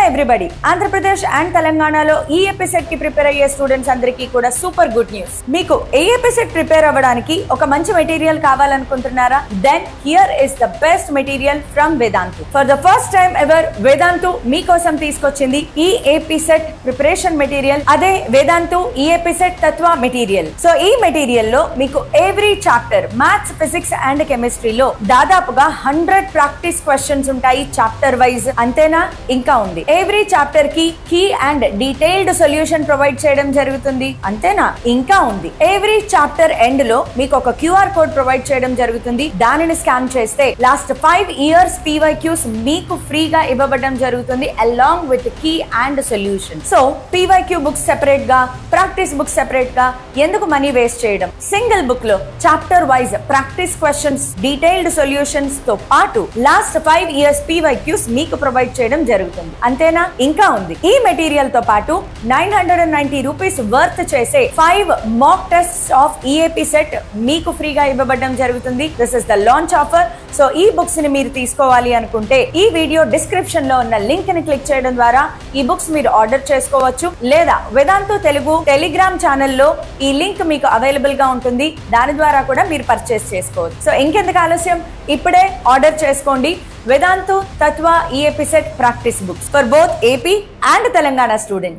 everybody Andhra Pradesh and తెలంగాణలో ఈ ఎపిసెట్ కి ప్రిపేర్ అయ్యే స్టూడెంట్స్ అందరికీ కూడా సూపర్ గుడ్ న్యూస్ మీకు ఏ ఎపిసెట్ ప్రిపేర్ అవ్వడానికి ఒక మంచి మెటీరియల్ కావాలనుకుంటున్నారా then here is the best material from Vedantu for the first time ever Vedantu మీకోసం తీసుకొచ్చింది ఈ ఏపీసెట్ ప్రిపరేషన్ మెటీరియల్ అదే వేదాంతు ఈ ఎపిసెట్ తత్వ మెటీరియల్ సో ఈ మెటీరియల్ లో మీకు every chapter maths physics and కెమిస్ట్రీలో దాదాపుగా హండ్రెడ్ ప్రాక్టీస్ క్వశ్చన్స్ ఉంటాయి చాప్టర్ వైజ్ అంతేనా ఇంకా ఉంది ఎవ్రీ చాప్టర్ కి key and detailed solution provide చేయడం జరుగుతుంది అంతేనా ఇంకా ఉంది ఎవ్రీ చాప్టర్ ఎండ్ లో మీకు ఒక క్యూఆర్ కోడ్ ప్రొవైడ్ చేయడం జరుగుతుంది దానిని స్కాన్ చేస్తే లాస్ట్ ఫైవ్ ఇయర్స్ పీవైక్యూస్ మీకు ఫ్రీగా ఇవ్వబడడం జరుగుతుంది along with key and solution so PYQ books separate గా ప్రాక్టీస్ బుక్స్ సెపరేట్ గా ఎందుకు మనీ వేస్ట్ చేయడం సింగిల్ బుక్ లో chapter wise practice questions detailed solutions తో పాటు లాస్ట్ ఫైవ్ ఇయర్స్ పీవైక్యూస్ మీకు ప్రొవైడ్ చేయడం జరుగుతుంది అంతేనా ఇంకా ఉంది ఈ మెటీరియల్ తో పాటు nine hundred and ninety rupees worth చేసే five mock test of EAP CET మీకు ఫ్రీగా ఇవ్వబడడం జరుగుతుంది this is the launch offer so ఈ బుక్స్ ని మీరు తీసుకోవాలి అనుకుంటే ఈ వీడియో డిస్క్రిప్షన్ లో ఉన్న లింక్ ని క్లిక్ చేయడం ద్వారా ఈ బుక్స్ మీరు ఆర్డర్ చేసుకోవచ్చు లేదా వేదాంతు తెలుగు టెలిగ్రామ్ ఛానల్లో ఈ లింక్ మీకు అవైలబుల్ గా ఉంటుంది దాని ద్వారా కూడా మీరు పర్చేస్ చేసుకోవచ్చు సో ఇంకెందుకు ఆలస్యం ఇప్పుడే ఆర్డర్ చేసుకోండి వేదాంతు తత్వ ఈ EAPCET practice books for both AP and Telangana student